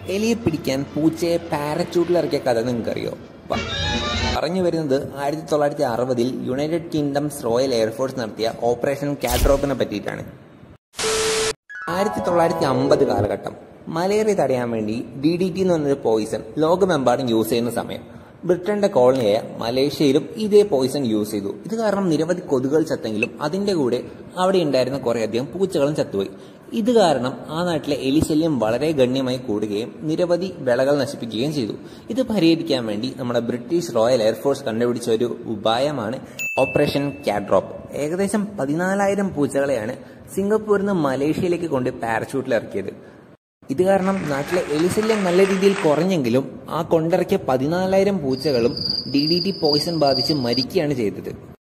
എലിയെ പിടിക്കാൻ പൂച്ചയെ പാരച്യൂട്ടിൽ ഇറക്കിയ കഥ നിങ്ങൾക്കറിയോ പ- പറഞ്ഞു വരുന്നത് ആയിരത്തി തൊള്ളായിരത്തി അറുപതിൽ യുണൈറ്റഡ് കിങ്ഡംസ് റോയൽ എയർഫോഴ്സ് നടത്തിയ ഓപ്പറേഷൻ കാറ്റ്രോപ്പിനെ പറ്റിയിട്ടാണ് ആയിരത്തി തൊള്ളായിരത്തി അമ്പത് കാലഘട്ടം മലേറിയ തടയാൻ വേണ്ടി ഡി ഡി ടി എന്ന് പറഞ്ഞൊരു പോയിസൺ ലോകമെമ്പാടും യൂസ് ചെയ്യുന്ന സമയം ബ്രിട്ടന്റെ കോളനിയായ മലേഷ്യയിലും ഇതേ പോയിസൺ യൂസ് ചെയ്തു ഇത് കാരണം നിരവധി കൊതുകുകൾ ചത്തെങ്കിലും അതിന്റെ കൂടെ അവിടെ ഉണ്ടായിരുന്ന കുറേയധികം പൂച്ചകളും ചത്തുപോയി ഇത് കാരണം ആ നാട്ടിലെ എലിശല്യം വളരെ ഗണ്യമായി കൂടുകയും നിരവധി വിളകൾ നശിപ്പിക്കുകയും ചെയ്തു ഇത് പരിഹരിക്കാൻ വേണ്ടി നമ്മുടെ ബ്രിട്ടീഷ് റോയൽ എയർഫോഴ്സ് കണ്ടുപിടിച്ച ഒരു ഉപായമാണ് ഓപ്പറേഷൻ കാഡ്രോപ്പ് ഏകദേശം പതിനാലായിരം പൂച്ചകളെയാണ് സിംഗപ്പൂരിൽ നിന്ന് മലേഷ്യയിലേക്ക് കൊണ്ട് പാരച്യൂട്ടിൽ ഇറക്കിയത് ഇത് കാരണം നാട്ടിലെ എലിശല്യം നല്ല രീതിയിൽ കുറഞ്ഞെങ്കിലും ആ കൊണ്ടിറക്കിയ പതിനാലായിരം പൂച്ചകളും ഡി ഡി ടി പോയിസൺ ബാധിച്ച് മരിക്കുകയാണ് ചെയ്തത്